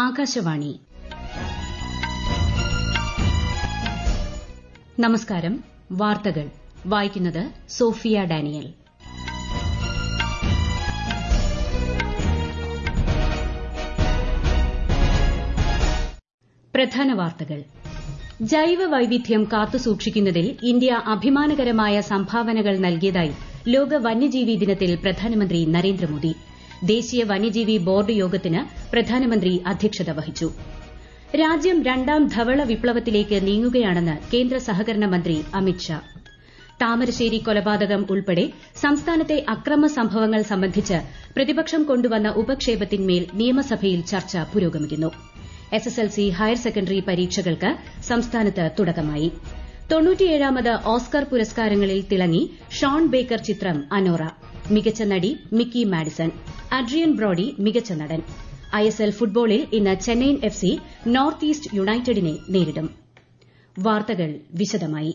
ആകാശവാണി നമസ്കാരം വാർത്തകൾ വായിക്കുന്നത് സോഫിയ ഡാനിയൽ പ്രധാന വാർത്തകൾ ജൈവ വൈവിധ്യം കാത്തുസൂക്ഷിക്കുന്നതിൽ ഇന്ത്യ അഭിമാനകരമായ സംഭാവനകൾ നൽകിയതായി ലോക വന്യജീവി ദിനത്തിൽ പ്രധാനമന്ത്രി നരേന്ദ്രമോദി ദേശീയ വന്യജീവി ബോർഡ് യോഗത്തിന് പ്രധാനമന്ത്രി അധ്യക്ഷത വഹിച്ചു രാജ്യം രണ്ടാം ധവള വിപ്ലവത്തിലേക്ക് നീങ്ങുകയാണെന്ന് കേന്ദ്ര സഹകരണ മന്ത്രി അമിത് ഷാ താമരശ്ശേരി കൊലപാതകം ഉൾപ്പെടെ സംസ്ഥാനത്തെ അക്രമ സംഭവങ്ങൾ സംബന്ധിച്ച് പ്രതിപക്ഷം കൊണ്ടുവന്ന ഉപക്ഷേപത്തിന്മേൽ നിയമസഭയിൽ ചർച്ച പുരോഗമിക്കുന്നു എസ്എസ്എൽസി ഹയർ സെക്കൻഡറി പരീക്ഷകൾക്ക് സംസ്ഥാനത്ത് തുടക്കമായി തൊണ്ണൂറ്റിയേഴാമത് ഓസ്കർ പുരസ്കാരങ്ങളിൽ തിളങ്ങി ഷോൺ ബേക്കർ ചിത്രം അനോറ മികച്ച നടി മിക്കി മാഡിസൺ അഡ്രിയൻ ബ്രോഡി മികച്ച നടൻ ഐഎസ്എൽ ഫുട്ബോളിൽ ഇന്ന് Chennaiyin F C north east യുണൈറ്റഡിനെ നേരിടും വാർത്തകൾ വിശദമായി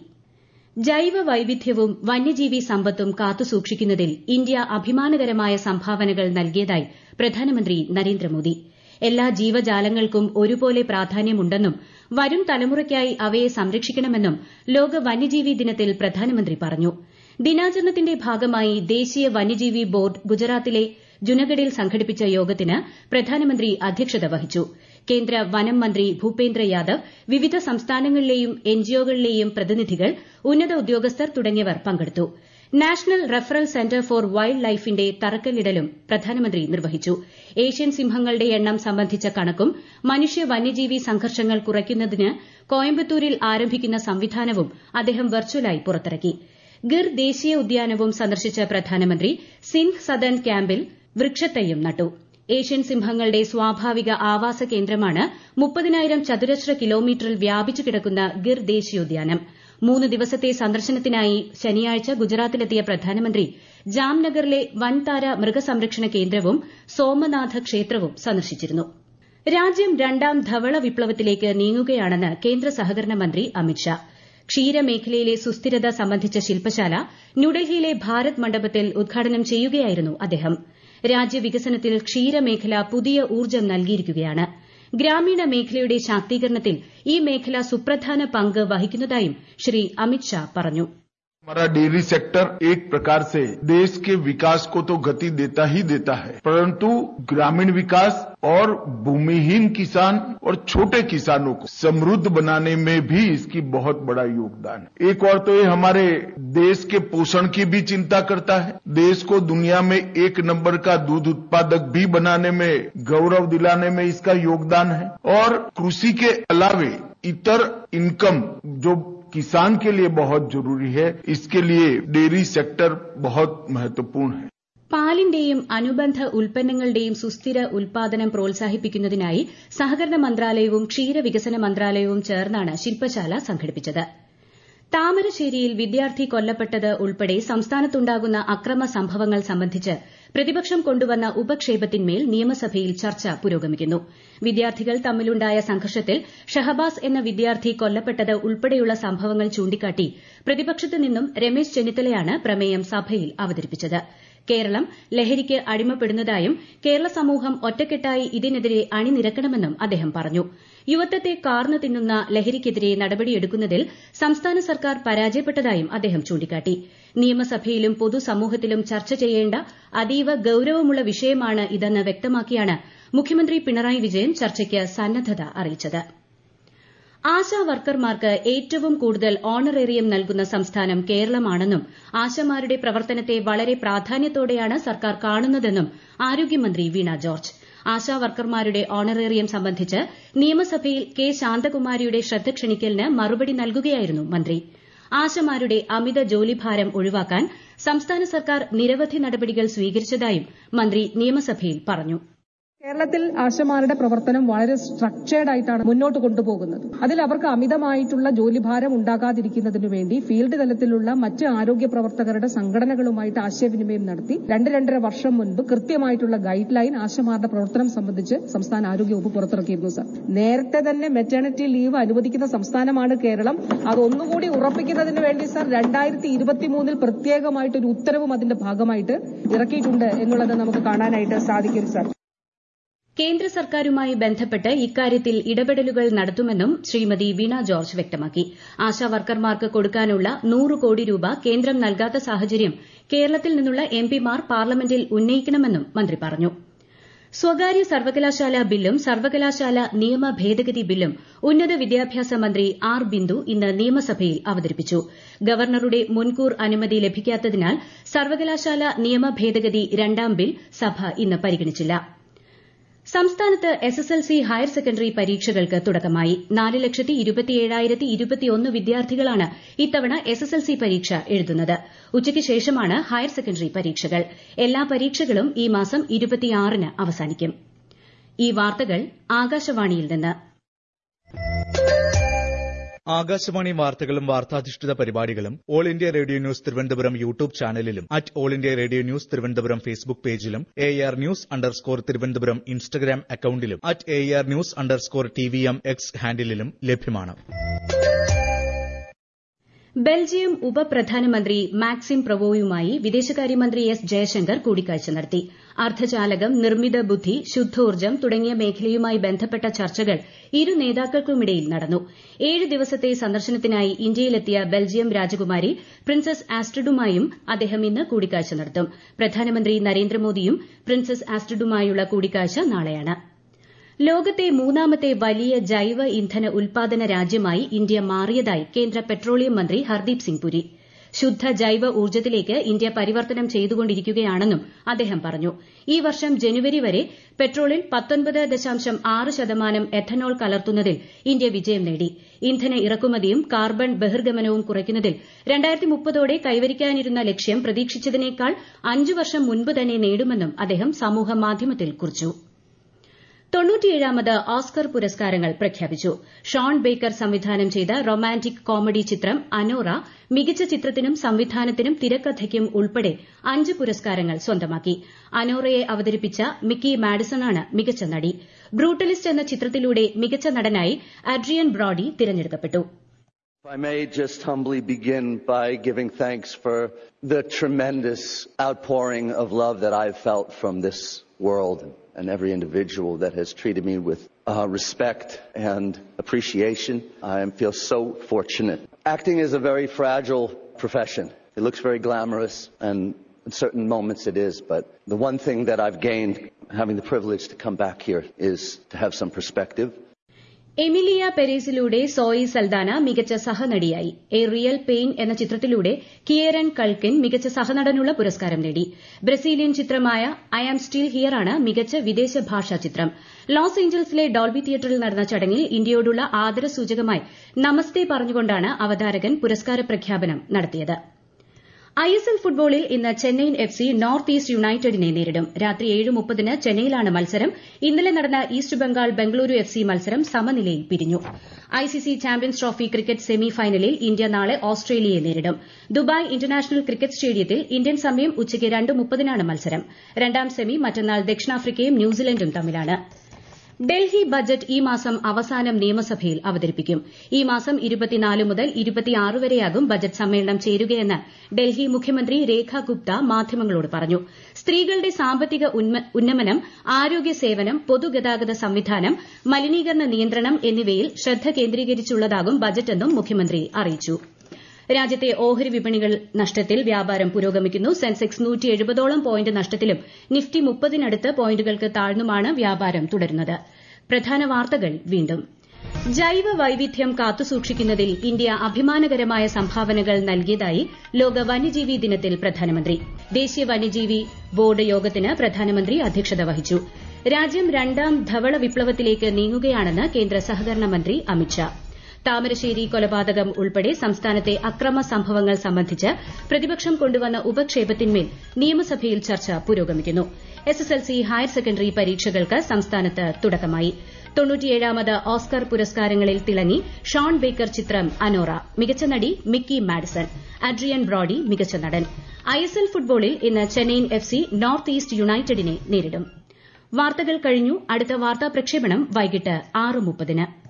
ജൈവ വൈവിധ്യവും വന്യജീവി സമ്പത്തും കാത്തുസൂക്ഷിക്കുന്നതിൽ ഇന്ത്യ അഭിമാനകരമായ സംഭാവനകൾ നൽകിയതായി പ്രധാനമന്ത്രി നരേന്ദ്രമോദി എല്ലാ ജീവജാലങ്ങൾക്കും ഒരുപോലെ പ്രാധാന്യമുണ്ടെന്നും വരും തലമുറയ്ക്കായി അവയെ സംരക്ഷിക്കണമെന്നും ലോക വന്യജീവി ദിനത്തിൽ പ്രധാനമന്ത്രി പറഞ്ഞു ദിനാചരണത്തിന്റെ ഭാഗമായി ദേശീയ വന്യജീവി ബോർഡ് ഗുജറാത്തിലെ ജുനഗഡിൽ സംഘടിപ്പിച്ച യോഗത്തിന് പ്രധാനമന്ത്രി അധ്യക്ഷത വഹിച്ചു കേന്ദ്ര വനം മന്ത്രി ഭൂപേന്ദ്ര യാദവ് വിവിധ സംസ്ഥാനങ്ങളിലെയും എൻജിഒകളിലെയും പ്രതിനിധികൾ ഉന്നത ഉദ്യോഗസ്ഥർ തുടങ്ങിയവർ പങ്കെടുത്തു നാഷണൽ റഫറൽ സെന്റർ ഫോർ വൈൽഡ് ലൈഫിന്റെ തറക്കല്ലിടലും പ്രധാനമന്ത്രി നിർവഹിച്ചു ഏഷ്യൻ സിംഹങ്ങളുടെ എണ്ണം സംബന്ധിച്ച കണക്കും മനുഷ്യ വന്യജീവി സംഘർഷങ്ങൾ കുറയ്ക്കുന്നതിന് കോയമ്പത്തൂരിൽ ആരംഭിക്കുന്ന സംവിധാനവും അദ്ദേഹം വെർച്വലായി പുറത്തിറക്കി ഗിർ ദേശീയ ഉദ്യാനവും സന്ദർശിച്ച പ്രധാനമന്ത്രി സിൻഹ് സദൻ ക്യാമ്പിൽ വൃക്ഷത്തൈയും നട്ടു ഏഷ്യൻ സിംഹങ്ങളുടെ സ്വാഭാവിക ആവാസ കേന്ദ്രമാണ് മുപ്പതിനായിരം ചതുരശ്ര കിലോമീറ്ററിൽ വ്യാപിച്ചു കിടക്കുന്ന ഗിർ ദേശീയോദ്യാനം മൂന്ന് ദിവസത്തെ സന്ദർശനത്തിനായി ശനിയാഴ്ച ഗുജറാത്തിലെത്തിയ പ്രധാനമന്ത്രി ജാംനഗറിലെ വൻതാര മൃഗസംരക്ഷണ കേന്ദ്രവും സോമനാഥ ക്ഷേത്രവും സന്ദർശിച്ചിരുന്നു രാജ്യം രണ്ടാം ധവള വിപ്ലവത്തിലേക്ക് നീങ്ങുകയാണെന്ന് കേന്ദ്ര സഹകരണ മന്ത്രി അമിത് ഷാ ക്ഷീരമേഖലയിലെ സുസ്ഥിരത സംബന്ധിച്ച ശില്പശാല ന്യൂഡൽഹിയിലെ ഭാരത് മണ്ഡപത്തിൽ ഉദ്ഘാടനം ചെയ്യുകയായിരുന്നു അദ്ദേഹം രാജ്യവികസനത്തിൽ ക്ഷീരമേഖല പുതിയ ഊർജ്ജം നൽകിയിരിക്കുകയാണ് ഗ്രാമീണ മേഖലയുടെ ശാക്തീകരണത്തിൽ ഈ മേഖല സുപ്രധാന പങ്ക് വഹിക്കുന്നതായും ശ്രീ അമിത് ഷാ പറഞ്ഞു हमारा डेयरी सेक्टर एक प्रकार से देश के विकास को तो गति देता ही देता है परंतु ग्रामीण विकास और भूमिहीन किसान और छोटे किसानों को समृद्ध बनाने में भी इसकी बहुत बड़ा योगदान है एक और तो ये हमारे देश के पोषण की भी चिंता करता है देश को दुनिया में एक नंबर का दूध उत्पादक भी बनाने में गौरव दिलाने में इसका योगदान है और कृषि के अलावे इतर इनकम जो किसान के लिए बहुत जरूरी है इसके लिए डेयरी सेक्टर बहुत महत्वपूर्ण है പാലിന്റെയും അനുബന്ധ ഉൽപ്പന്നങ്ങളുടെയും സുസ്ഥിര ഉൽപാദനം പ്രോത്സാഹിപ്പിക്കുന്നതിനായി സഹകരണ മന്ത്രാലയവും ക്ഷീരവികസന മന്ത്രാലയവും ചേർന്നാണ് ശില്പശാല സംഘടിപ്പിച്ചത് താമരശ്ശേരിയിൽ വിദ്യാർത്ഥി കൊല്ലപ്പെട്ടത് ഉൾപ്പെടെ സംസ്ഥാനത്തുണ്ടാകുന്ന അക്രമ സംഭവങ്ങൾ സംബന്ധിച്ച് പ്രതിപക്ഷം കൊണ്ടുവന്ന ഉപക്ഷേപത്തിന്മേൽ നിയമസഭയിൽ ചർച്ച പുരോഗമിക്കുന്നു വിദ്യാർത്ഥികൾ തമ്മിലുണ്ടായ സംഘർഷത്തിൽ ഷഹബാസ് എന്ന വിദ്യാർത്ഥി കൊല്ലപ്പെട്ടത് ഉൾപ്പെടെയുള്ള സംഭവങ്ങൾ ചൂണ്ടിക്കാട്ടി പ്രതിപക്ഷത്തു നിന്നും രമേശ് ചെന്നിത്തലയാണ് പ്രമേയം സഭയിൽ അവതരിപ്പിച്ചത് കേരളം ലഹരിക്ക് അടിമപ്പെടുന്നതായും കേരള സമൂഹം ഒറ്റക്കെട്ടായി ഇതിനെതിരെ അണിനിരക്കണമെന്നും അദ്ദേഹം പറഞ്ഞു യുവത്വത്തെ കാർന്നു തിന്നുന്ന ലഹരിക്കെതിരെ നടപടിയെടുക്കുന്നതിൽ സംസ്ഥാന സർക്കാർ പരാജയപ്പെട്ടതായും അദ്ദേഹം ചൂണ്ടിക്കാട്ടി നിയമസഭയിലും പൊതുസമൂഹത്തിലും ചർച്ച ചെയ്യേണ്ട അതീവ ഗൌരവമുള്ള വിഷയമാണ് ഇതെന്ന് വ്യക്തമാക്കിയാണ് മുഖ്യമന്ത്രി പിണറായി വിജയൻ ചർച്ചയ്ക്ക് സന്നദ്ധത അറിയിച്ചത് ആശാ വർക്കർമാർക്ക് ഏറ്റവും കൂടുതൽ ഓണറേറിയം നൽകുന്ന സംസ്ഥാനം കേരളമാണെന്നും ആശമാരുടെ പ്രവർത്തനത്തെ വളരെ പ്രാധാന്യത്തോടെയാണ് സർക്കാർ കാണുന്നതെന്നും ആരോഗ്യമന്ത്രി വീണ ജോർജ് ആശാ വർക്കർമാരുടെ ഓണറേറിയം സംബന്ധിച്ച് നിയമസഭയിൽ കെ ശാന്തകുമാരിയുടെ ശ്രദ്ധ ക്ഷണിക്കലിന് മറുപടി നൽകുകയായിരുന്നു മന്ത്രി ആശമാരുടെ അമിത ജോലിഭാരം ഒഴിവാക്കാൻ സംസ്ഥാന സർക്കാർ നിരവധി നടപടികൾ സ്വീകരിച്ചതായും മന്ത്രി നിയമസഭയിൽ പറഞ്ഞു കേരളത്തിൽ ആശമാരുടെ പ്രവർത്തനം വളരെ സ്ട്രക്ചേർഡ് ആയിട്ടാണ് മുന്നോട്ട് കൊണ്ടുപോകുന്നത് അതിൽ അവർക്ക് അമിതമായിട്ടുള്ള ജോലിഭാരം ഉണ്ടാകാതിരിക്കുന്നതിനു വേണ്ടി ഫീൽഡ് തലത്തിലുള്ള മറ്റ് ആരോഗ്യ പ്രവർത്തകരുടെ സംഘടനകളുമായിട്ട് ആശയവിനിമയം നടത്തി രണ്ട് രണ്ടര വർഷം മുൻപ് കൃത്യമായിട്ടുള്ള ഗൈഡ് ലൈൻ ആശമാരുടെ പ്രവർത്തനം സംബന്ധിച്ച് സംസ്ഥാന ആരോഗ്യ വകുപ്പ് പുറത്തിറക്കിയിരുന്നു സർ നേരത്തെ തന്നെ മെറ്റേണിറ്റി ലീവ് അനുവദിക്കുന്ന സംസ്ഥാനമാണ് കേരളം അത് ഒന്നുകൂടി ഉറപ്പിക്കുന്നതിന് വേണ്ടി സർ രണ്ടായിരത്തി ഇരുപത്തിമൂന്നിൽ പ്രത്യേകമായിട്ടൊരു ഉത്തരവും അതിന്റെ ഭാഗമായിട്ട് ഇറക്കിയിട്ടുണ്ട് എന്നുള്ളത് നമുക്ക് കാണാനായിട്ട് സാധിക്കും സർ കേന്ദ്ര സർക്കാരുമായി ബന്ധപ്പെട്ട് ഇക്കാര്യത്തിൽ ഇടപെടലുകൾ നടത്തുമെന്നും ശ്രീമതി വീണ ജോർജ് വ്യക്തമാക്കി ആശാവർക്കർമാർക്ക് കൊടുക്കാനുള്ള നൂറ് കോടി രൂപ കേന്ദ്രം നൽകാത്ത സാഹചര്യം കേരളത്തിൽ നിന്നുള്ള എംപിമാർ പാർലമെന്റിൽ ഉന്നയിക്കണമെന്നും മന്ത്രി പറഞ്ഞു സ്വകാര്യ സർവകലാശാല ബില്ലും സർവകലാശാല നിയമ ഭേദഗതി ബില്ലും ഉന്നത വിദ്യാഭ്യാസ മന്ത്രി ആർ ബിന്ദു ഇന്ന് നിയമസഭയിൽ അവതരിപ്പിച്ചു ഗവർണറുടെ മുൻകൂർ അനുമതി ലഭിക്കാത്തതിനാൽ സർവകലാശാല നിയമ ഭേദഗതി രണ്ടാം ബിൽ സഭ ഇന്ന് പരിഗണിച്ചില്ല സംസ്ഥാനത്ത് S S L C higher secondary പരീക്ഷകൾക്ക് തുടക്കമായി നാല് ലക്ഷത്തി ഇരുപത്തിയേഴായിരത്തി ഇരുപത്തിയൊന്ന് വിദ്യാർത്ഥികളാണ് ഇത്തവണ എസ് എസ് എൽ സി പരീക്ഷ എഴുതുന്നത് ഉച്ചയ്ക്ക് ശേഷമാണ് ഹയർ സെക്കൻഡറി പരീക്ഷകൾ എല്ലാ പരീക്ഷകളും ഈ മാസം ഇരുപത്തിയാറിന് അവസാനിക്കും ഈ വാർത്തകൾ ആകാശവാണിയിൽ നിന്ന് ആകാശവാണി വാർത്തകളും വാർത്താധിഷ്ഠിത പരിപാടികളും all India radio news Thiruvananthapuram YouTube ചാനലിലും at all India radio news Thiruvananthapuram Facebook പേജിലും A R news underscore Thiruvananthapuram Instagram അക്കൌണ്ടിലും at A R news underscore T V M X ഹാൻഡിലും ലഭ്യമാണ് ബെൽജിയം ഉപപ്രധാനമന്ത്രി മാക്സിം പ്രവോയുമായി വിദേശകാര്യമന്ത്രി എസ് ജയശങ്കർ കൂടിക്കാഴ്ച നടത്തി അർദ്ധചാലകം നിർമ്മിത ബുദ്ധി ശുദ്ധോർജ്ജം തുടങ്ങിയ മേഖലയുമായി ബന്ധപ്പെട്ട ചർച്ചകൾ ഇരു നേതാക്കൾക്കുമിടയിൽ നടന്നു ഏഴ് ദിവസത്തെ സന്ദർശനത്തിനായി ഇന്ത്യയിലെത്തിയ ബെൽജിയം രാജകുമാരി പ്രിൻസസ് ആസ്ട്രിഡുമായും അദ്ദേഹം ഇന്ന് കൂടിക്കാഴ്ച നടത്തും പ്രധാനമന്ത്രി നരേന്ദ്രമോദിയും പ്രിൻസസ് ആസ്ട്രിഡുമായുള്ള കൂടിക്കാഴ്ച നാളെയാണ് ലോകത്തെ മൂന്നാമത്തെ വലിയ ജൈവ ഇന്ധന ഉൽപാദന രാജ്യമായി ഇന്ത്യ മാറിയതായി കേന്ദ്ര പെട്രോളിയം മന്ത്രി ഹർദീപ് സിംഗ് പുരി ശുദ്ധ ജൈവ ഊർജ്ജത്തിലേക്ക് ഇന്ത്യ പരിവർത്തനം ചെയ്തുകൊണ്ടിരിക്കുകയാണെന്നും അദ്ദേഹം പറഞ്ഞു ഈ വർഷം ജനുവരി വരെ പെട്രോളിൽ പത്തൊൻപത് ദശാംശം ആറ് ശതമാനം എഥനോൾ കലർത്തുന്നതിൽ ഇന്ത്യ വിജയം നേടി ഇന്ധന ഇറക്കുമതിയും കാർബൺ ബഹിർഗമനവും കുറയ്ക്കുന്നതിൽ രണ്ടായിരത്തി മുപ്പതോടെ കൈവരിക്കാനിരുന്ന ലക്ഷ്യം പ്രതീക്ഷിച്ചതിനേക്കാൾ അഞ്ചു വർഷം മുൻപ് തന്നെ നേടുമെന്നും അദ്ദേഹം സമൂഹമാധ്യമത്തിൽ കുറിച്ചു തൊണ്ണൂറ്റിയേഴാമത് ഓസ്കർ പുരസ്കാരങ്ങൾ പ്രഖ്യാപിച്ചു ഷോൺ ബേക്കർ സംവിധാനം ചെയ്ത റൊമാന്റിക് കോമഡി ചിത്രം അനോറ മികച്ച ചിത്രത്തിനും സംവിധാനത്തിനും തിരക്കഥയ്ക്കും ഉൾപ്പെടെ അഞ്ച് പുരസ്കാരങ്ങൾ സ്വന്തമാക്കി അനോറയെ അവതരിപ്പിച്ച മിക്കി മാഡിസണാണ് മികച്ച നടി ബ്രൂട്ടലിസ്റ്റ് എന്ന ചിത്രത്തിലൂടെ മികച്ച നടനായി അഡ്രിയൻ ബ്രോഡി തിരഞ്ഞെടുക്കപ്പെട്ടു If I may just humbly begin by giving thanks for the tremendous outpouring of love that I've felt from this world and every individual that has treated me with uh, respect and appreciation. I feel so fortunate. Acting is a very fragile profession. It looks very glamorous and in certain moments it is, but the one thing that I've gained having the privilege to come back here is to have some perspective Emilia പെരേസിലൂടെ Zoe Saldana മികച്ച സഹനടിയായി A real pain എന്ന ചിത്രത്തിലൂടെ കിയേരൻ കൾക്കിൻ മികച്ച സഹനടനുള്ള പുരസ്കാരം നേടി Brazilian ചിത്രമായ I am still here ആണ് മികച്ച വിദേശ ഭാഷാ ചിത്രം ലോസ് ഏഞ്ചൽസിലെ ഡോൾബി തിയേറ്ററിൽ നടന്ന ചടങ്ങിൽ ഇന്ത്യയോടുള്ള ആദരസൂചകമായി നമസ്തേ പറഞ്ഞുകൊണ്ടാണ് അവതാരകൻ പുരസ്കാര പ്രഖ്യാപനം നടത്തിയത് ഐ എസ് എൽ ഫുട്ബോളിൽ ഇന്ന് Chennaiyin F C north east യുണൈറ്റഡിനെ നേരിടും രാത്രി ഏഴ് മുപ്പതിന് ചെന്നൈയിലാണ് മത്സരം ഇന്നലെ നടന്ന east Bengal Bengaluru F C മത്സരം സമനിലയിൽ പിരിഞ്ഞു ICC champions trophy cricket semi ഫൈനലിൽ ഇന്ത്യ നാളെ ഓസ്ട്രേലിയയെ നേരിടും ദുബായ് ഇന്റർനാഷണൽ ക്രിക്കറ്റ് സ്റ്റേഡിയത്തിൽ ഇന്ത്യൻ സമയം ഉച്ചയ്ക്ക് രണ്ട് മുപ്പതിനാണ് മത്സരം രണ്ടാം സെമി മറ്റന്നാൾ ദക്ഷിണാഫ്രിക്കയും ന്യൂസിലൻഡും തമ്മിലാണ് ഡൽഹി ബജറ്റ് ഈ മാസം അവസാനം നിയമസഭയിൽ അവതരിപ്പിക്കും ഈ മാസം ഇരുപത്തിനാല് മുതൽ ഇരുപത്തിയാറ് വരെയാകും ബജറ്റ് സമ്മേളനം ചേരുകയെന്ന് ഡൽഹി മുഖ്യമന്ത്രി രേഖ ഗുപ്ത മാധ്യമങ്ങളോട് പറഞ്ഞു സ്ത്രീകളുടെ സാമ്പത്തിക ഉന്നമനം ആരോഗ്യ സേവനം പൊതുഗതാഗത സംവിധാനം മലിനീകരണ നിയന്ത്രണം എന്നിവയിൽ ശ്രദ്ധ കേന്ദ്രീകരിച്ചുള്ളതാകും ബജറ്റെന്നും മുഖ്യമന്ത്രി അറിയിച്ചു രാജ്യത്തെ ഓഹരി വിപണികൾ നഷ്ടത്തിൽ വ്യാപാരം പുരോഗമിക്കുന്നു സെൻസെക്സ് നൂറ്റി എഴുപതോളം പോയിന്റ് നഷ്ടത്തിലും നിഫ്റ്റി മുപ്പതിനടുത്ത് പോയിന്റുകൾക്ക് താഴ്ന്നുമാണ് വ്യാപാരം തുടരുന്നത് പ്രധാന വാർത്തകൾ വീണ്ടും ജൈവ വൈവിധ്യം കാത്തുസൂക്ഷിക്കുന്നതിൽ ഇന്ത്യ അഭിമാനകരമായ സംഭാവനകൾ നൽകിയതായി ലോക വന്യജീവി ദിനത്തിൽ പ്രധാനമന്ത്രി ദേശീയ വന്യജീവി ബോർഡ് യോഗത്തിന് പ്രധാനമന്ത്രി അധ്യക്ഷത വഹിച്ചു രാജ്യം രണ്ടാം ധവള വിപ്ലവത്തിലേക്ക് നീങ്ങുകയാണെന്ന് കേന്ദ്ര സഹകരണ മന്ത്രി അമിത്ഷാ താമരശ്ശേരി കൊലപാതകം ഉൾപ്പെടെ സംസ്ഥാനത്തെ അക്രമ സംഭവങ്ങൾ സംബന്ധിച്ച് പ്രതിപക്ഷം കൊണ്ടുവന്ന ഉപക്ഷേപത്തിന്മേൽ നിയമസഭയിൽ ചർച്ച പുരോഗമിക്കുന്നു എസ്എസ്എൽസി ഹയർ സെക്കൻഡറി പരീക്ഷകൾക്ക് സംസ്ഥാനത്ത് തുടക്കമായി തൊണ്ണൂറ്റിയേഴാമത് ഓസ്കർ പുരസ്കാരങ്ങളിൽ തിളങ്ങി ഷോൺ ബേക്കർ ചിത്രം അനോറ മികച്ച നടി മിക്കി മാഡിസൺ അഡ്രിയൻ ബ്രോഡി മികച്ച നടൻ ഐഎസ്എൽ ഫുട്ബോളിൽ ഇന്ന് Chennaiyin F C north east യുണൈറ്റഡിനെ നേരിടും വാർത്തകൾ കഴിഞ്ഞു അടുത്ത വാർത്താ പ്രക്ഷേപണം വൈകിട്ട് ആറ് മുപ്പതിന്